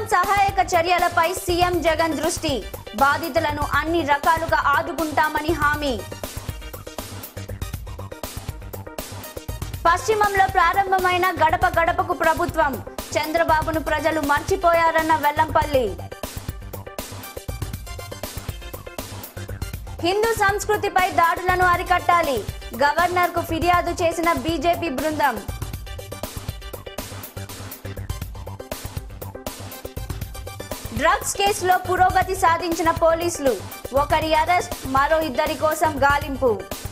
సహాయక చర్యలపై సీఎం జగన్ దృష్టి బాధితులను అన్ని రకాలుగా ఆదుకుంటామని హామీ పశ్చిమంలో ప్రారంభమైన గడప గడపకు ప్రభుత్వం చంద్రబాబును ప్రజలు మర్చిపోయారన్న వెల్లంపల్లి హిందూ సంస్కృతిపై దాడులను అరికట్టాలి గవర్నర్కు ఫిర్యాదు చేసిన బీజేపీ బృందం డ్రగ్స్ కేసులో పురోగతి సాధించిన పోలీసులు ఒకరి అరెస్ట్ మరో ఇద్దరి కోసం గాలింపు